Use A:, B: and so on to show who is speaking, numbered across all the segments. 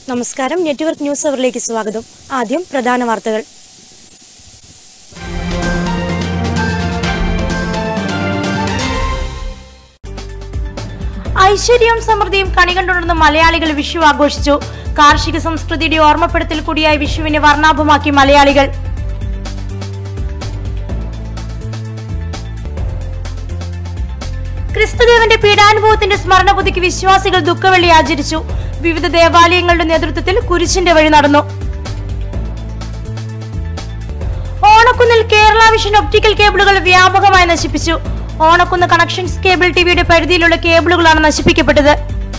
A: നമസ്കാരം network news അവറിലേക്ക് സ്വാഗതം ആദ്യം പ്രധാന വാർത്തകൾ ഐശ്വര്യവും സമൃദ്ധിയും കണികണ്ടുണർന്ന് മലയാളികൾ വിഷു ആഘോഷിച്ചു കാർഷിക സംസ്കൃതിയുടെ ഓർമ്മപ്പെടുത്തൽ കൂടിയായ വിഷുവിനെ വർണ്ണാഭമാക്കി മലയാളികൾ ക്രിസ്തുദേവന്റെ പീഡാനുഭവത്തിന്റെ സ്മരണ പുതുക്കി വിശ്വാസികൾ ദുഃഖവെള്ളി ആചരിച്ചു വിവിധ ദേവാലയങ്ങളുടെ നേതൃത്വത്തിൽ കുരിശിന്റെ വഴി നടന്നു ഓണക്കുന്നിൽ കേരള വിഷൻ ഒപ്റ്റിക്കൽ കേബിളുകൾ വ്യാപകമായി നശിപ്പിച്ചു ഓണക്കുന്ന് കണക്ഷൻസ് കേബിൾ ടിവിയുടെ പരിധിയിലുള്ള കേബിളുകളാണ് നശിപ്പിക്കപ്പെട്ടത്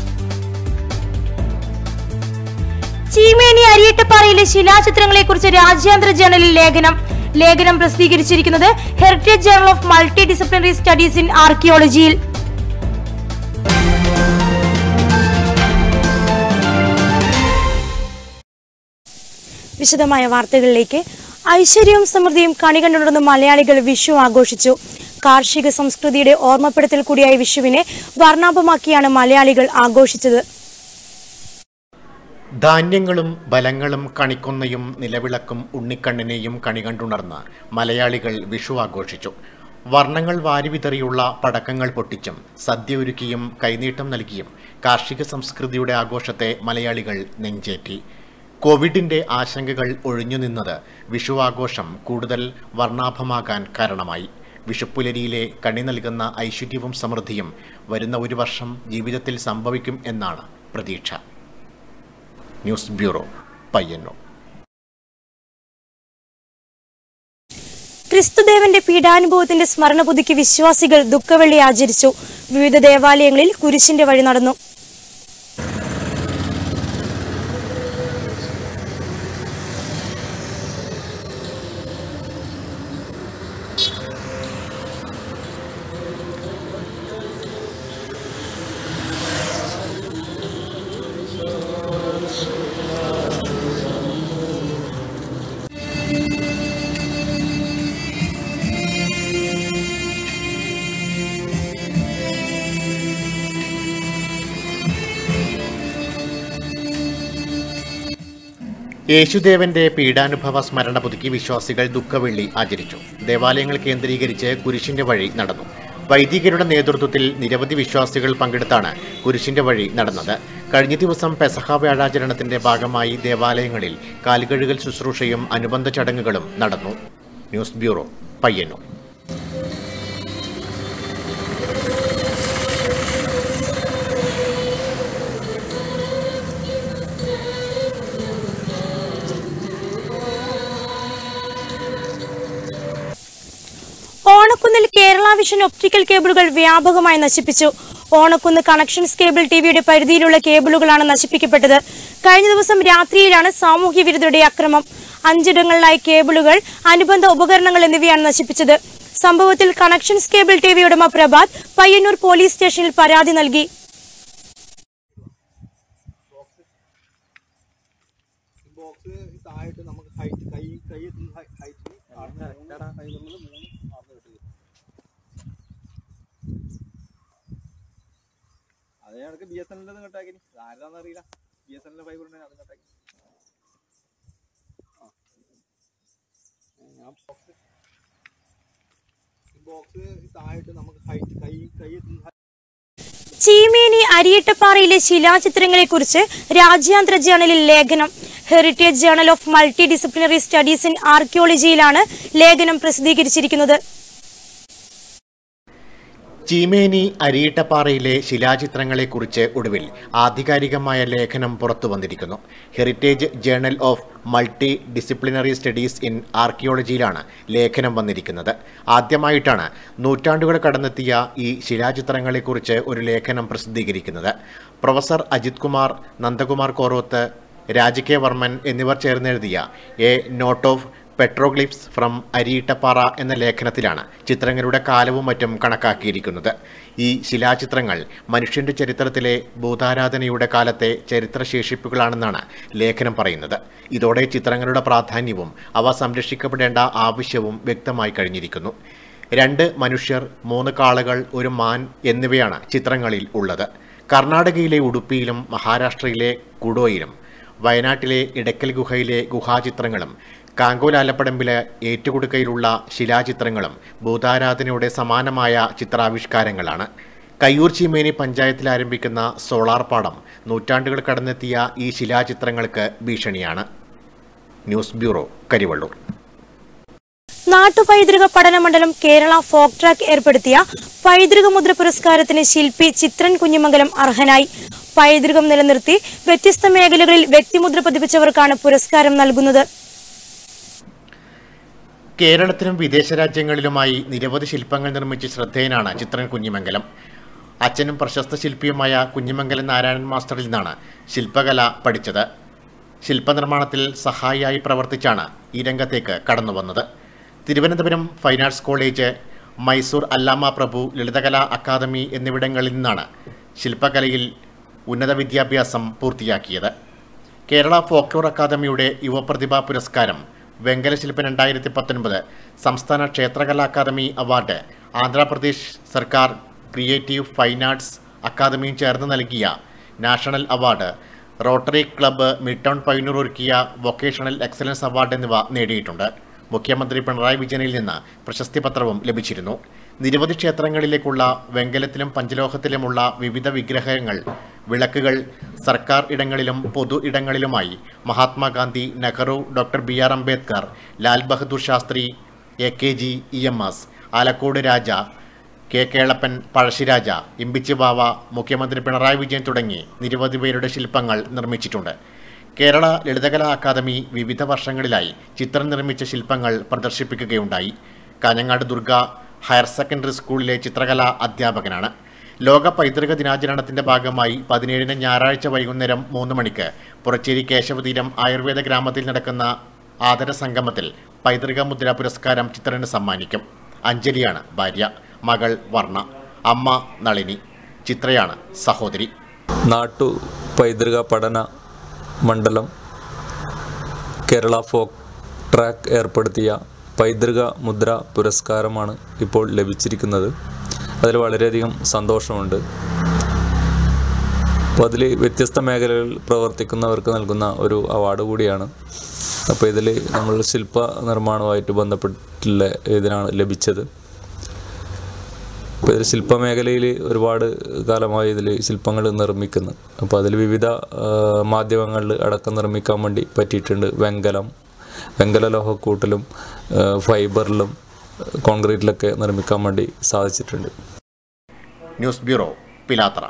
A: ചീമേനി അരിയട്ടപ്പാറയിലെ ശിലാചിത്രങ്ങളെക്കുറിച്ച് രാജ്യാന്തര ജേണലിൽ ലേഖനം ലേഖനം പ്രസിദ്ധീകരിച്ചിരിക്കുന്നത് heritage journal of multidisciplinary studies in ആർക്കിയോളജിയിൽ വിശദമായ വാർത്തകളിലേക്ക് ഐശ്വര്യവും സമൃദ്ധിയും കണികണ്ടുണർന്ന് മലയാളികൾ വിഷു ആഘോഷിച്ചു കാർഷിക സംസ്കൃതിയുടെ ഓർമ്മപ്പെടുത്തൽ കൂടിയായ വിഷുവിനെ വർണ്ണാഭമാക്കിയാണ് മലയാളികൾ ആഘോഷിച്ചത്
B: ധാന്യങ്ങളും ബലങ്ങളും കണിക്കൊന്നയും നിലവിളക്കും ഉണ്ണിക്കണ്ണിനെയും കണികണ്ടുണർന്ന് മലയാളികൾ വിഷു ആഘോഷിച്ചു വർണ്ണങ്ങൾ വാരിവിതറിയുള്ള പടക്കങ്ങൾ പൊട്ടിച്ചും സദ്യ ഒരുക്കിയും കൈനീട്ടം നൽകിയും കാർഷിക സംസ്കൃതിയുടെ ആഘോഷത്തെ മലയാളികൾ നെഞ്ചേറ്റി കോവിഡിന്റെ ആശങ്കകൾ ഒഴിഞ്ഞു നിന്നത് വിഷു ആഘോഷം കൂടുതൽ വർണ്ണാഭമാകാൻ കാരണമായി വിഷുപ്പുലരിയിലെ കണി നൽകുന്ന ഐശ്വര്യവും സമൃദ്ധിയും വരുന്ന ഒരു വർഷം ജീവിതത്തിൽ സംഭവിക്കും എന്നാണ് പ്രതീക്ഷ ന്യൂസ് ബ്യൂറോ പയ്യന്നൂർ
A: ക്രിസ്തുദേവന്റെ പീഡാനുഭവത്തിന്റെ സ്മരണ പുതുക്കി വിശ്വാസികൾ ദുഃഖവെള്ളി ആചരിച്ചു വിവിധ ദേവാലയങ്ങളിൽ കുരിശിന്റെ വഴി നടന്നു
B: യേശുദേവന്റെ പീഡാനുഭവ സ്മരണ പുതുക്കി വിശ്വാസികൾ ദുഃഖവെള്ളി ആചരിച്ചു ദേവാലയങ്ങൾ കേന്ദ്രീകരിച്ച് കുരിശിന്റെ വഴി നടന്നു വൈദികരുടെ നേതൃത്വത്തിൽ നിരവധി വിശ്വാസികൾ പങ്കെടുത്താണ് കുരിശിന്റെ വഴി നടന്നത് കഴിഞ്ഞ ദിവസം പെസഹ വ്യാഴാചരണത്തിന്റെ ഭാഗമായി ദേവാലയങ്ങളിൽ കാലുകഴുകൽ ശുശ്രൂഷയും അനുബന്ധ ചടങ്ങുകളും നടന്നു ന്യൂസ് ബ്യൂറോ പയ്യന്നൂർ
A: ഓണക്കുന്നിൽ കേരള വിഷൻ ഒപ്റ്റിക്കൽ കേബിളുകൾ വ്യാപകമായി നശിപ്പിച്ചു ഓണക്കുന്ന് കണക്ഷൻസ് കേബിൾ ടിവിയുടെ പരിധിയിലുള്ള കേബിളുകളാണ് നശിപ്പിക്കപ്പെട്ടത് കഴിഞ്ഞ ദിവസം രാത്രിയിലാണ് സാമൂഹ്യ വിരുദ്ധരുടെ അക്രമം അഞ്ചിടങ്ങളിലായി കേബിളുകൾ അനുബന്ധ ഉപകരണങ്ങൾ എന്നിവയാണ് നശിപ്പിച്ചത് സംഭവത്തിൽ കണക്ഷൻസ് കേബിൾ ടി വി ഉടമ പ്രഭാത് പയ്യന്നൂർ പോലീസ് സ്റ്റേഷനിൽ പരാതി നൽകി
C: ബോക്സ് താഴെട്ട് നമുക്ക് ഹൈറ്റ് കൈ കൈ എത്തുന്ന ഹൈറ്റിൽ കൈ എന്നുള്ളത് മൂന്ന് ആർന്ന് കിട്ടുക അതേ കണക്ക് ബി എസ് എൻ എല്ലിൽ കട്ടാക്കി ആരാന്ന് അറിയില്ല ബി എസ് എൻ എല്ലിന്റെ ഫൈബർ ഉണ്ടെങ്കിൽ അത് കട്ടാക്കി ഞാൻ ബോക്സ് ബോക്സ് താഴെട്ട് നമുക്ക് ഹൈറ്റ് കൈ കൈ എത്തുന്ന
A: ചീമേനി അരിയട്ടപ്പാറയിലെ ശിലാചിത്രങ്ങളെക്കുറിച്ച് രാജ്യാന്തര ജേണലിൽ ലേഖനം heritage journal of multidisciplinary studies in ആർക്കിയോളജിയിലാണ് ലേഖനം പ്രസിദ്ധീകരിച്ചിരിക്കുന്നത്
B: ചീമേനി അരിയിട്ടപ്പാറയിലെ ശിലാചിത്രങ്ങളെക്കുറിച്ച് ഒടുവിൽ ആധികാരികമായ ലേഖനം പുറത്തു വന്നിരിക്കുന്നു heritage journal of multidisciplinary studies in ആർക്കിയോളജിയിലാണ് ലേഖനം വന്നിരിക്കുന്നത് ആദ്യമായിട്ടാണ് നൂറ്റാണ്ടുകൾ കടന്നെത്തിയ ഈ ശിലാചിത്രങ്ങളെക്കുറിച്ച് ഒരു ലേഖനം പ്രസിദ്ധീകരിക്കുന്നത് പ്രൊഫസർ അജിത് കുമാർ നന്ദകുമാർ കോറോത്ത് രാജ കെ വർമ്മൻ എന്നിവർ ചേർന്നെഴുതിയ a note of petroglyphs from Ariyittappara എന്ന ലേഖനത്തിലാണ് ചിത്രങ്ങളുടെ കാലവും മറ്റും കണക്കാക്കിയിരിക്കുന്നത് ഈ ശിലാചിത്രങ്ങൾ മനുഷ്യന്റെ ചരിത്രത്തിലെ ഭൂതാരാധനയുടെ കാലത്തെ ചരിത്രശേഷിപ്പുകളാണെന്നാണ് ലേഖനം പറയുന്നത് ഇതോടെ ചിത്രങ്ങളുടെ പ്രാധാന്യവും അവ സംരക്ഷിക്കപ്പെടേണ്ട ആവശ്യവും വ്യക്തമായി കഴിഞ്ഞിരിക്കുന്നു രണ്ട് മനുഷ്യർ മൂന്ന് കാളകൾ ഒരു മാൻ എന്നിവയാണ് ചിത്രങ്ങളിൽ ഉള്ളത് കർണാടകയിലെ ഉടുപ്പിയിലും മഹാരാഷ്ട്രയിലെ കുഡോയിലും വയനാട്ടിലെ ഇടക്കൽ ഗുഹയിലെ ഗുഹാചിത്രങ്ങളും കാങ്കോലാലപ്പടമ്പിലെ ഏറ്റുകൊടുക്കയിലുള്ള ശിലാചിത്രങ്ങളും ഭൂതാരാധനയുടെ സമാനമായ ചിത്രാവിഷ്കാരങ്ങളാണ് കയ്യൂർ ചീമേനി പഞ്ചായത്തിൽ ആരംഭിക്കുന്ന സോളാർ പാടം നൂറ്റാണ്ടുകൾ കടന്നെത്തിയ ഈ ശിലാചിത്രങ്ങൾക്ക് ഭീഷണിയാണ് ന്യൂസ് ബ്യൂറോ കരിവള്ളൂർ
A: നാട്ടുപൈതൃക പഠനമണ്ഡലം കേരള ഫോക്ക് ട്രാക്ക് ഏർപ്പെടുത്തിയ പൈതൃക മുദ്ര പുരസ്കാരത്തിന് ശില്പി ചിത്രൻ കുഞ്ഞിമംഗലം അർഹനായി പൈതൃകം നിലനിർത്തി വ്യത്യസ്ത മേഖലകളിൽ വ്യക്തിമുദ്ര പതിപ്പിച്ചവർക്കാണ് പുരസ്കാരം നൽകുന്നത്
B: കേരളത്തിലും വിദേശ രാജ്യങ്ങളിലുമായി നിരവധി ശില്പങ്ങൾ നിർമ്മിച്ച് ശ്രദ്ധേയനാണ് ചിത്രൻ കുഞ്ഞിമംഗലം അച്ഛനും പ്രശസ്ത ശില്പിയുമായ കുഞ്ഞിമംഗലം നാരായണൻ മാസ്റ്ററിൽ നിന്നാണ് ശില്പകല പഠിച്ചത് ശില്പനിർമ്മാണത്തിൽ സഹായിയായി പ്രവർത്തിച്ചാണ് ഈ രംഗത്തേക്ക് കടന്നു വന്നത് Thiruvananthapuram fine arts college Mysore Allama Prabhu Lalithakala academy എന്നിവിടങ്ങളിൽ നിന്നാണ് ശില്പകലയിൽ ഉന്നത വിദ്യാഭ്യാസം പൂർത്തിയാക്കിയത് കേരള ഫോക്ലോർ അക്കാദമിയുടെ യുവപ്രതിഭാ പുരസ്കാരം വെങ്കല ശില്പം രണ്ടായിരത്തി പത്തൊൻപത് സംസ്ഥാന ക്ഷേത്രകലാ അക്കാദമി അവാർഡ് ആന്ധ്രാപ്രദേശ് സർക്കാർ ക്രിയേറ്റീവ് ഫൈൻ ആർട്സ് അക്കാദമിയും ചേർന്ന് നൽകിയ national award rotary club midtown Payyanur ഒരുക്കിയ വൊക്കേഷണൽ എക്സലൻസ് അവാർഡ് എന്നിവ നേടിയിട്ടുണ്ട് മുഖ്യമന്ത്രി പിണറായി വിജയനിൽ നിന്ന് പ്രശസ്തി പത്രവും ലഭിച്ചിരുന്നു നിരവധി ക്ഷേത്രങ്ങളിലേക്കുള്ള വെങ്കലത്തിലും പഞ്ചലോഹത്തിലുമുള്ള വിവിധ വിഗ്രഹങ്ങൾ വിളക്കുകൾ സർക്കാർ ഇടങ്ങളിലും പൊതു ഇടങ്ങളിലുമായി Mahatma Gandhi Nehru doctor B R Ambedkar Lal Bahadur Shastri A K G E M S Alakode Raja K Kelappan Pazhassi Raja Imbichi Bava മുഖ്യമന്ത്രി പിണറായി വിജയൻ തുടങ്ങി നിരവധി പേരുടെ ശില്പങ്ങൾ നിർമ്മിച്ചിട്ടുണ്ട് കേരള ലളിതകലാ അക്കാദമി വിവിധ വർഷങ്ങളിലായി ചിത്രം നിർമ്മിച്ച ശില്പങ്ങൾ പ്രദർശിപ്പിക്കുകയുണ്ടായി കാഞ്ഞങ്ങാട് ദുർഗ ഹയർ സെക്കൻഡറി സ്കൂളിലെ ചിത്രകലാ അധ്യാപകനാണ് ലോക പൈതൃക ദിനാചരണത്തിന്റെ ഭാഗമായി പതിനേഴിന് ഞായറാഴ്ച വൈകുന്നേരം മൂന്ന് മണിക്ക് പുറച്ചേരി കേശവതീരം ആയുർവേദ ഗ്രാമത്തിൽ നടക്കുന്ന ആദര സംഗമത്തിൽ പൈതൃക മുദ്ര പുരസ്കാരം ചിത്രന് സമ്മാനിക്കും അഞ്ജലിയാണ് ഭാര്യ മകൾ വർണ്ണ അമ്മ നളിനി ചിത്രയാണ് സഹോദരി
D: നാട്ടു പൈതൃക പഠന മണ്ഡലം കേരള ഫോക്ക് ട്രാക്ക് ഏർപ്പെടുത്തിയ പൈതൃക മുദ്ര പുരസ്കാരമാണ് ഇപ്പോൾ ലഭിച്ചിരിക്കുന്നത് അതിൽ വളരെയധികം സന്തോഷമുണ്ട് അപ്പോൾ അതിൽ വ്യത്യസ്ത മേഖലകളിൽ പ്രവർത്തിക്കുന്നവർക്ക് നൽകുന്ന ഒരു അവാർഡ് കൂടിയാണ് അപ്പോൾ ഇതിൽ നമ്മൾ ശില്പ നിർമ്മാണവുമായിട്ട് ബന്ധപ്പെട്ടുള്ള ഇതിനാണ് ലഭിച്ചത് അപ്പോൾ ഇതിൽ ശില്പമേഖലയിൽ ഒരുപാട് കാലമായി ഇതിൽ ശില്പങ്ങൾ നിർമ്മിക്കുന്നു അപ്പോൾ അതിൽ വിവിധ ആ, മാധ്യമങ്ങളിൽ അടക്കം നിർമ്മിക്കാൻ വേണ്ടി പറ്റിയിട്ടുണ്ട് വെങ്കലം വെങ്കല ലോഹക്കൂട്ടിലും ആ, ഫൈബറിലും കോൺക്രീറ്റിലൊക്കെ നിർമ്മിക്കാൻ വേണ്ടി സാധിച്ചിട്ടുണ്ട്
B: news bureau Pilathara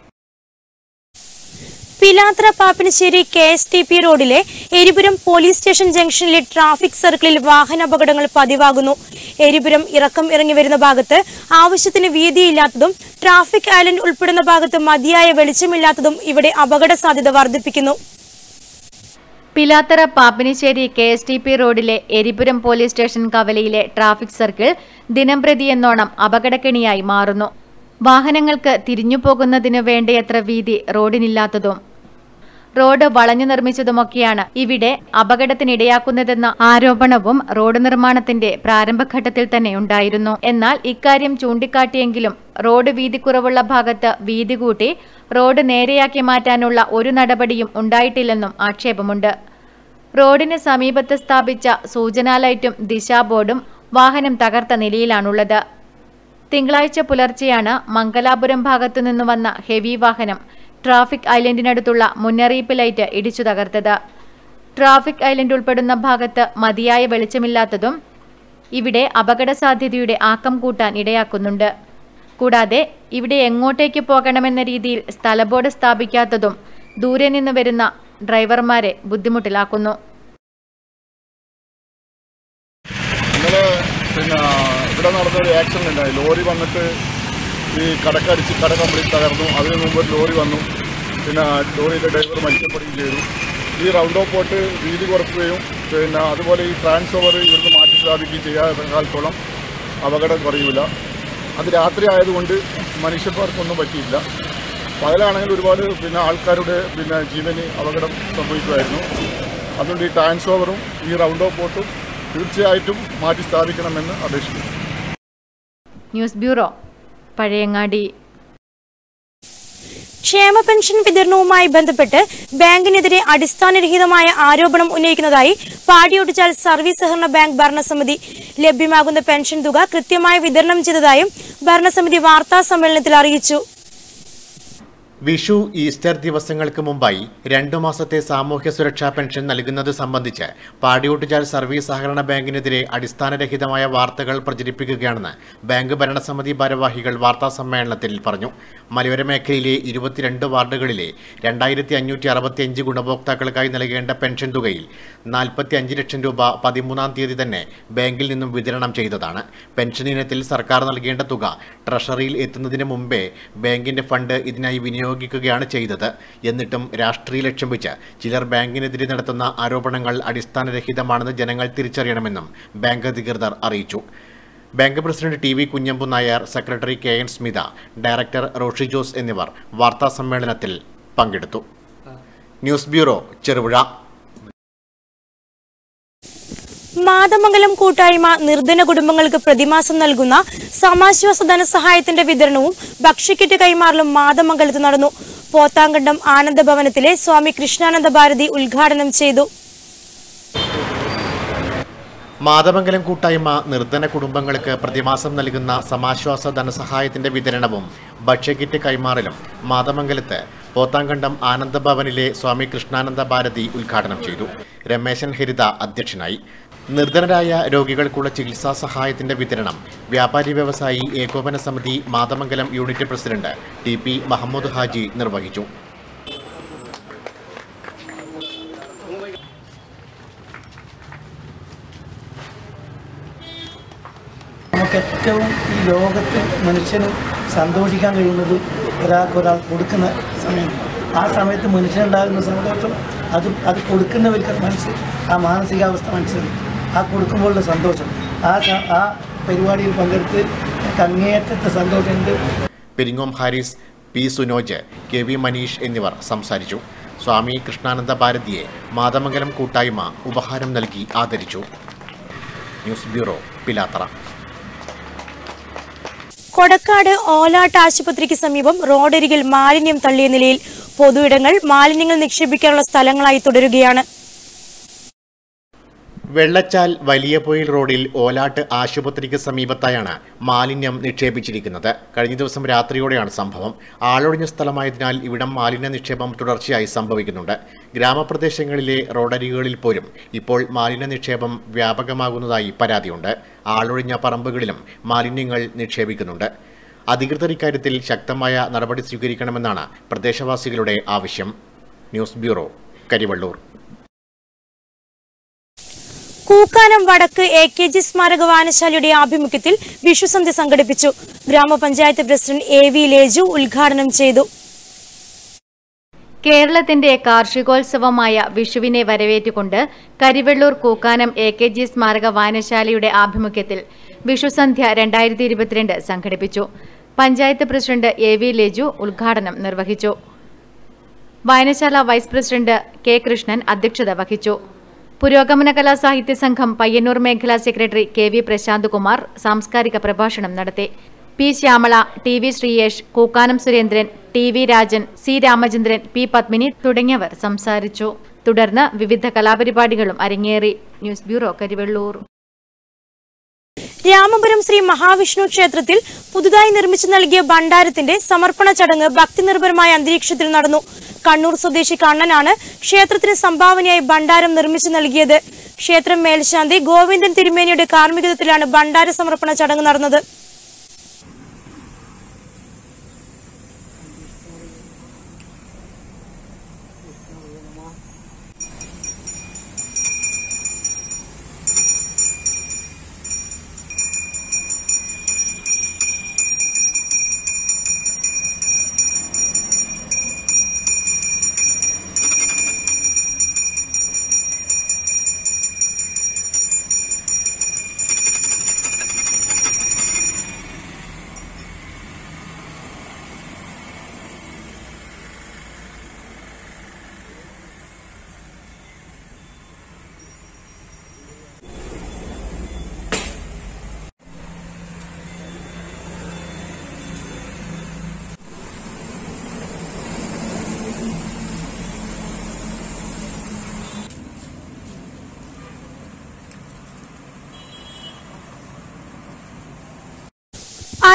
A: Pilathara Pappinisseri K S T P റോഡിലെ എരിപുരം പോലീസ് സ്റ്റേഷൻ ജംഗ്ഷനിലെ ട്രാഫിക് സർക്കിളിൽ വാഹനാപകടങ്ങൾ പതിവാകുന്നു എരിപുരം ഇറക്കം ഇറങ്ങി വരുന്ന ഭാഗത്ത് ആവശ്യത്തിന് വീതിയില്ലാത്തതും ട്രാഫിക് ഐലൻഡ് ഉൾപ്പെടുന്ന ഭാഗത്ത് മതിയായ വെളിച്ചമില്ലാത്തതും ഇവിടെ അപകട സാധ്യത വർദ്ധിപ്പിക്കുന്നു
E: Pilathara Pappinisseri K S T P റോഡിലെ എരിപുരം പോലീസ് സ്റ്റേഷൻ കവലയിലെ ട്രാഫിക് സർക്കിൾ ദിനംപ്രതി എന്നോണം അപകടക്കെണിയായി മാറുന്നു വാഹനങ്ങൾക്ക് തിരിഞ്ഞു പോകുന്നതിന് വേണ്ടയത്ര വീതി റോഡിനില്ലാത്തതും റോഡ് വളഞ്ഞു നിർമ്മിച്ചതുമൊക്കെയാണ് ഇവിടെ അപകടത്തിനിടയാക്കുന്നതെന്ന ആരോപണവും റോഡ് നിർമ്മാണത്തിന്റെ പ്രാരംഭഘട്ടത്തിൽ തന്നെ ഉണ്ടായിരുന്നു എന്നാൽ ഇക്കാര്യം ചൂണ്ടിക്കാട്ടിയെങ്കിലും റോഡ് വീതി കുറവുള്ള ഭാഗത്ത് വീതി കൂട്ടി റോഡ് നേരെയാക്കി മാറ്റാനുള്ള ഒരു നടപടിയും ഉണ്ടായിട്ടില്ലെന്നും ആക്ഷേപമുണ്ട് റോഡിന് സമീപത്ത് സ്ഥാപിച്ച സൂചനാ ലൈറ്റും ദിശാബോർഡും വാഹനം തകർത്ത നിലയിലാണുള്ളത് തിങ്കളാഴ്ച പുലർച്ചെയാണ് മംഗലാപുരം ഭാഗത്തു നിന്ന് വന്ന ഹെവി വാഹനം ട്രാഫിക് ഐലൻഡിനടുത്തുള്ള മുന്നറിയിപ്പ് ലൈറ്റ് ഇടിച്ചു തകർത്തത് ട്രാഫിക് ഐലൻഡ് ഉൾപ്പെടുന്ന ഭാഗത്ത് മതിയായ വെളിച്ചമില്ലാത്തതും ഇവിടെ അപകട സാധ്യതയുടെ ആക്കം കൂട്ടാൻ ഇടയാക്കുന്നുണ്ട് കൂടാതെ ഇവിടെ എങ്ങോട്ടേക്ക് പോകണമെന്ന രീതിയിൽ സ്ഥലബോർഡ് സ്ഥാപിക്കാത്തതും ദൂരെ നിന്ന് വരുന്ന ഡ്രൈവർമാരെ ബുദ്ധിമുട്ടിലാക്കുന്നു
F: ഇന്നലെ പിന്നെ ഇവിടെ നടന്നൊരു ആക്സിഡന്റ് ഉണ്ടായി ലോറി വന്നിട്ട് ഈ കടക്കടിച്ച് കട കംപ്ലീറ്റ് തകർന്നു അതിന് മുമ്പ് ഒരു ലോറി വന്നു പിന്നെ ലോറിയിലെ ഡ്രൈവർ മരിക്കപ്പെടുകയും ചെയ്തു ഈ റൗണ്ട് ഓഫ് പോട്ട് വീതി കുറയ്ക്കുകയും പിന്നെ അതുപോലെ ഈ ട്രാൻസ്ഫോമർ ഇവിടുന്ന് മാറ്റി സ്ഥാപിക്കുകയും ചെയ്യാത്ത കാലത്തോളം അപകടം കുറയില്ല അത് രാത്രി ആയതുകൊണ്ട് മനുഷ്യന്മാർക്കൊന്നും പറ്റിയില്ല പകലാണെങ്കിൽ ഒരുപാട് പിന്നെ ആൾക്കാരുടെ പിന്നെ ജീവന് അപകടം സംഭവിക്കുമായിരുന്നു അതുകൊണ്ട് ഈ ട്രാൻസ്ഫോമറും ഈ റൗണ്ട് ഓഫ് പോട്ടും തീർച്ചയായിട്ടും മാറ്റി സ്ഥാപിക്കണമെന്ന് അപേക്ഷിക്കുന്നു
E: ന്യൂസ് ബ്യൂറോ പഴയങ്ങാടി
A: ക്ഷേമ പെൻഷൻ വിതരണവുമായി ബന്ധപ്പെട്ട് ബാങ്കിനെതിരെ അടിസ്ഥാനരഹിതമായ ആരോപണം ഉന്നയിക്കുന്നതായി പാടിയൊട്ടിച്ചാൽ സർവീസ് സഹകരണ ബാങ്ക് ഭരണസമിതി ലഭ്യമാകുന്ന പെൻഷൻ തുക കൃത്യമായി വിതരണം ചെയ്തതായും ഭരണസമിതി വാർത്താ സമ്മേളനത്തിൽ അറിയിച്ചു
B: വിഷു ഈസ്റ്റർ ദിവസങ്ങൾക്ക് മുമ്പായി രണ്ടു മാസത്തെ സാമൂഹ്യ സുരക്ഷാ പെൻഷൻ നൽകുന്നത് സംബന്ധിച്ച് പാടിയോട്ടുചാൽ സർവീസ് സഹകരണ ബാങ്കിനെതിരെ അടിസ്ഥാനരഹിതമായ വാർത്തകൾ പ്രചരിപ്പിക്കുകയാണെന്ന് ബാങ്ക് ഭരണസമിതി ഭാരവാഹികൾ വാർത്താ സമ്മേളനത്തിൽ പറഞ്ഞു മലയോര മേഖലയിലെ ഇരുപത്തിരണ്ട് വാർഡുകളിലെ രണ്ടായിരത്തി അഞ്ഞൂറ്റി അറുപത്തിയഞ്ച് ഗുണഭോക്താക്കൾക്കായി നൽകേണ്ട പെൻഷൻ തുകയിൽ നാൽപ്പത്തി അഞ്ച് ലക്ഷം രൂപ പതിമൂന്നാം തീയതി തന്നെ ബാങ്കിൽ നിന്നും വിതരണം ചെയ്തതാണ് പെൻഷൻ ഇനത്തിൽ സർക്കാർ നൽകേണ്ട തുക ട്രഷറിയിൽ എത്തുന്നതിന് മുമ്പേ ബാങ്കിന്റെ ഫണ്ട് ഇതിനായി വിനിയോഗിക്കുകയാണ് ചെയ്തത് എന്നിട്ടും രാഷ്ട്രീയ ലക്ഷ്യം വെച്ച് ചിലർ ബാങ്കിനെതിരെ നടത്തുന്ന ആരോപണങ്ങൾ അടിസ്ഥാനരഹിതമാണെന്ന് ജനങ്ങൾ തിരിച്ചറിയണമെന്നും ബാങ്ക് അധികൃതർ അറിയിച്ചു bank president T V Kunhambu Nair secretary K N Smitha director Roshi Jose എന്നിവർ വാർത്താ സമ്മേളനത്തിൽ പങ്കെടുത്തു ന്യൂസ് ബ്യൂറോ ചെറുപുഴ
A: മാതമംഗലം കൂട്ടായ്മ നിർധന കുടുംബങ്ങൾക്ക് പ്രതിമാസം നൽകുന്ന സമാശ്വാസ ധനസഹായത്തിന്റെ വിതരണവും ഭക്ഷ്യക്കിറ്റ് കൈമാറലും മാതമംഗലത്ത് നടന്നു പോത്താങ്കണ്ടം ആനന്ദഭവനത്തിലെ സ്വാമി കൃഷ്ണാനന്ദ ഭാരതി ഉദ്ഘാടനം ചെയ്തു
B: മാതമംഗലം കൂട്ടായ്മ നിർധന കുടുംബങ്ങൾക്ക് പ്രതിമാസം നൽകുന്ന സമാശ്വാസ ധനസഹായത്തിന്റെ വിതരണവും ഭക്ഷ്യക്കിറ്റ് കൈമാറലും മാതമംഗലത്ത് പോത്താങ്കണ്ടം ആനന്ദഭവനിലെ സ്വാമി കൃഷ്ണാനന്ദ ഭാരതി ഉദ്ഘാടനം ചെയ്തു രമേശൻ ഹരിത അധ്യക്ഷനായി നിർധനരായ രോഗികൾക്കുള്ള ചികിത്സാ സഹായത്തിന്റെ വിതരണം വ്യാപാരി വ്യവസായി ഏകോപന സമിതി Mathamangalam unit president T P Mohammed Haji നിർവഹിച്ചു
G: നമുക്ക് ഏറ്റവും ഈ ലോകത്ത് മനുഷ്യന് സന്തോഷിക്കാൻ കഴിയുന്നത് ഒരാൾക്ക് ഒരാൾ കൊടുക്കുന്ന സമയം ആ സമയത്ത് മനുഷ്യനുണ്ടാകുന്ന സന്തോഷം അത് അത് കൊടുക്കുന്നവർക്ക് മനസ്സ് ആ മാനസികാവസ്ഥ മനസ്സിലായി ആ കൊടുക്കുമ്പോഴുള്ള സന്തോഷം ആ സ- ആ പരിപാടിയിൽ പങ്കെടുത്ത് എനിക്ക് അങ്ങേയറ്റത്തെ സന്തോഷമുണ്ട്
B: Peringome Haris P Sunoj K V Maneesh എന്നിവർ സംസാരിച്ചു സ്വാമി കൃഷ്ണാനന്ദ ഭാരതിയെ മാതമംഗലം കൂട്ടായ്മ ഉപഹാരം നൽകി ആദരിച്ചു ന്യൂസ് ബ്യൂറോ പിലാത്തറ
A: കൊടക്കാട് ഓലാട്ട് ആശുപത്രിക്ക് സമീപം റോഡരികിൽ മാലിന്യം തള്ളിയ നിലയിൽ പൊതുയിടങ്ങൾ മാലിന്യങ്ങൾ നിക്ഷേപിക്കാനുള്ള സ്ഥലങ്ങളായി തുടരുകയാണ്
B: വെള്ളച്ചാൽ വലിയപൊയിൽ റോഡിൽ ഓലാട്ട് ആശുപത്രിക്ക് സമീപത്തായാണ് മാലിന്യം നിക്ഷേപിച്ചിരിക്കുന്നത് കഴിഞ്ഞ ദിവസം രാത്രിയോടെയാണ് സംഭവം ആളൊഴിഞ്ഞ സ്ഥലമായതിനാൽ ഇവിടം മാലിന്യ നിക്ഷേപം തുടർച്ചയായി സംഭവിക്കുന്നുണ്ട് ഗ്രാമപ്രദേശങ്ങളിലെ റോഡരികുകളിൽ പോലും ഇപ്പോൾ മാലിന്യ നിക്ഷേപം വ്യാപകമാകുന്നതായി പരാതിയുണ്ട് ആളൊഴിഞ്ഞ പറമ്പുകളിലും മാലിന്യങ്ങൾ നിക്ഷേപിക്കുന്നുണ്ട് അധികൃതർ ഇക്കാര്യത്തിൽ ശക്തമായ നടപടി സ്വീകരിക്കണമെന്നാണ് പ്രദേശവാസികളുടെ ആവശ്യം ന്യൂസ് ബ്യൂറോ കരിവള്ളൂർ
A: കൂക്കാനം വടക്ക് എ കെ ജി സ്മാരക വായനശാലയുടെ ആഭിമുഖ്യത്തിൽ വിഷുസന്ധ്യ സംഘടിപ്പിച്ചു ഗ്രാമപഞ്ചായത്ത് പ്രസിഡന്റ് എ വി ലേജു ഉദ്ഘാടനം ചെയ്തു
E: കേരളത്തിന്റെ കാർഷികോത്സവമായ വിഷുവിനെ വരവേറ്റുകൊണ്ട് Karivellur Kookkanam A K G സ്മാരക വായനശാലയുടെ ആഭിമുഖ്യത്തിൽ വിഷുസന്ധ്യ രണ്ടായിരത്തി ഇരുപത്തിരണ്ട് സംഘടിപ്പിച്ചു panchayat president A V Leju ഉദ്ഘാടനം നിർവഹിച്ചു വായനശാല വൈസ് പ്രസിഡന്റ് കെ കൃഷ്ണൻ അധ്യക്ഷത വഹിച്ചു പുരോഗമന കലാ സാഹിത്യ സംഘം പയ്യന്നൂർ മേഖലാ secretary K V Prasanth Kumar സാംസ്കാരിക പ്രഭാഷണം നടത്തി P Shyamala T V Sreeyesh Kookkanam Surendran T V Rajan C Ramachandran P Padmini തുടങ്ങിയവർ സംസാരിച്ചു തുടർന്ന് വിവിധ കലാപരിപാടികളും അരങ്ങേറി ന്യൂസ് ബ്യൂറോ കരിവെള്ളൂർ
A: രാമപുരം ശ്രീ മഹാവിഷ്ണു ക്ഷേത്രത്തിൽ പുതുതായി നിർമ്മിച്ചു നൽകിയ ഭണ്ഡാരത്തിന്റെ സമർപ്പണ ചടങ്ങ് ഭക്തിനിർഭരമായ അന്തരീക്ഷത്തിൽ നടന്നു കണ്ണൂർ സ്വദേശി കണ്ണനാണ് ക്ഷേത്രത്തിന് സംഭാവനയായി ഭണ്ഡാരം നിർമ്മിച്ചു നൽകിയത് ക്ഷേത്രം മേൽശാന്തി ഗോവിന്ദൻ തിരുമേനിയുടെ കാർമ്മികത്വത്തിലാണ് ഭണ്ഡാര സമർപ്പണ ചടങ്ങ് നടന്നത്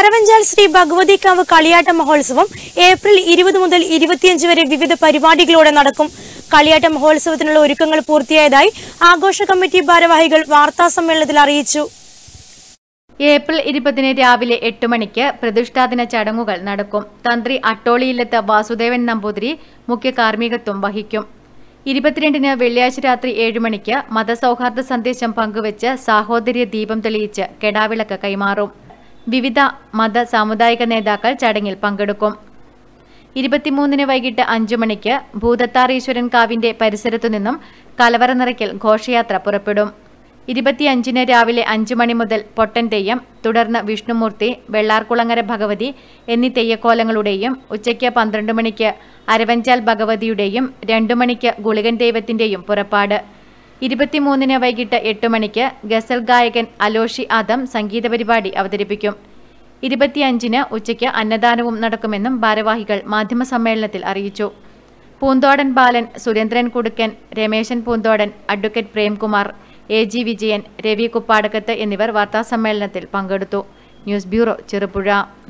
A: അരവഞ്ചാൽ ശ്രീ ഭഗവതിക്കാവ് കളിയാട്ട മഹോത്സവം ഏപ്രിൽ ഇരുപത് മുതൽ ഇരുപത്തിയഞ്ച് വരെ വിവിധ പരിപാടികളോടെ നടക്കും കളിയാട്ട മഹോത്സവത്തിനുള്ള ഒരുക്കങ്ങൾ പൂർത്തിയായതായി ആഘോഷ കമ്മിറ്റി ഭാരവാഹികൾ വാർത്താ സമ്മേളനത്തിൽ അറിയിച്ചു
E: ഏപ്രിൽ ഇരുപതിന് രാവിലെ എട്ട് മണിക്ക് പ്രതിഷ്ഠാദിന ചടങ്ങുകൾ നടക്കും തന്ത്രി അട്ടോളിയിലെത്ത വാസുദേവൻ നമ്പൂതിരി മുഖ്യ കാർമ്മികത്വം വഹിക്കും ഇരുപത്തിരണ്ടിന് വെള്ളിയാഴ്ച രാത്രി ഏഴ് മണിക്ക് മതസൗഹാർദ്ദ സന്ദേശം പങ്കുവച്ച് സാഹോദര്യ ദീപം തെളിയിച്ച് കെടാവിളക്ക് കൈമാറും വിവിധ മത സാമുദായിക നേതാക്കൾ ചടങ്ങിൽ പങ്കെടുക്കും ഇരുപത്തിമൂന്നിന് വൈകിട്ട് അഞ്ചു മണിക്ക് ഭൂതത്താറീശ്വരൻ കാവിന്റെ പരിസരത്തു നിന്നും കലവറ നിറയ്ക്കൽ ഘോഷയാത്ര പുറപ്പെടും ഇരുപത്തിയഞ്ചിന് രാവിലെ അഞ്ചു മണി മുതൽ പൊട്ടൻ തെയ്യം തുടർന്ന് വിഷ്ണുമൂർത്തി വെള്ളാർകുളങ്ങര ഭഗവതി എന്നീ തെയ്യക്കോലങ്ങളുടെയും ഉച്ചയ്ക്ക് പന്ത്രണ്ട് മണിക്ക് അരവഞ്ചാൽ ഭഗവതിയുടെയും രണ്ടു മണിക്ക് ഗുളികൻ ദൈവത്തിന്റെയും പുറപ്പാട് ഇരുപത്തിമൂന്നിന് വൈകിട്ട് എട്ട് മണിക്ക് ഗസൽ ഗായകൻ അലോഷി ആദം സംഗീത പരിപാടി അവതരിപ്പിക്കും ഇരുപത്തിയഞ്ചിന് ഉച്ചയ്ക്ക് അന്നദാനവും നടക്കുമെന്നും ഭാരവാഹികൾ മാധ്യമസമ്മേളനത്തിൽ അറിയിച്ചു Poonthodan Balan Surendran Kudukkan Rameshan Poonthodan advocate Premkumar A G Vijayan Ravi Kuppadakkath എന്നിവർ വാർത്താസമ്മേളനത്തിൽ പങ്കെടുത്തു ന്യൂസ് ബ്യൂറോ ചെറുപുഴ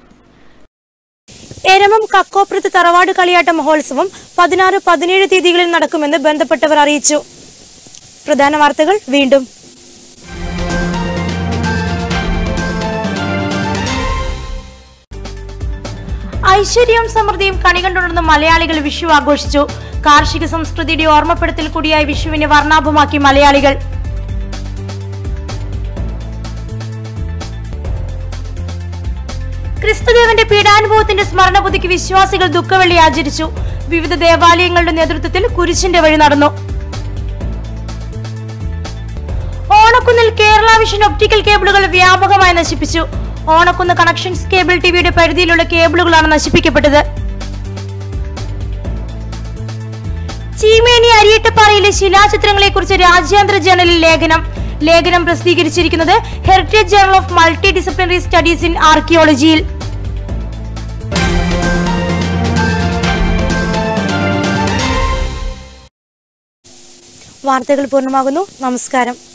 A: എരമം കക്കോപ്രത്ത് തറവാട് കളിയാട്ട മഹോത്സവം പതിനാറ് പതിനേഴ് തീയതികളിൽ നടക്കുമെന്ന് ബന്ധപ്പെട്ടവർ അറിയിച്ചു പ്രധാന വാർത്തകൾ വീണ്ടും ഐശ്വര്യവും സമൃദ്ധിയും കണികണ്ടുണർന്ന് മലയാളികൾ വിഷു ആഘോഷിച്ചു കാർഷിക സംസ്കൃതിയുടെ ഓർമ്മപ്പെടുത്തൽ കൂടിയായ വിഷുവിനെ വർണ്ണാഭമാക്കി മലയാളികൾ ക്രിസ്തുദേവന്റെ പീഡാനുഭവത്തിന്റെ സ്മരണ പുതുക്കി വിശ്വാസികൾ ദുഃഖവെള്ളി ആചരിച്ചു വിവിധ ദേവാലയങ്ങളുടെ നേതൃത്വത്തിൽ കുരിശിന്റെ വഴി നടന്നു ഓണക്കുന്നിൽ കേരള വിഷൻ ഒപ്റ്റിക്കൽ കേബിളുകൾ വ്യാപകമായി നശിപ്പിച്ചു ഓണക്കുന്ന് കണക്ഷൻസ് കേബിൾ ടിവിയുടെ പരിധിയിലുള്ള കേബിളുകളാണ് നശിപ്പിക്കപ്പെട്ടത് ചീമേനി അരിയട്ടപ്പാറയിലെ ശിലാചിത്രങ്ങളെക്കുറിച്ച് രാജ്യാന്തര ജേണലിൽ ലേഖനം ലേഖനം പ്രസിദ്ധീകരിച്ചിരിക്കുന്നത് heritage journal of multidisciplinary studies in ആർക്കിയോളജിയിൽ വാർത്തകൾ പൂർണ്ണമാകുന്നു നമസ്കാരം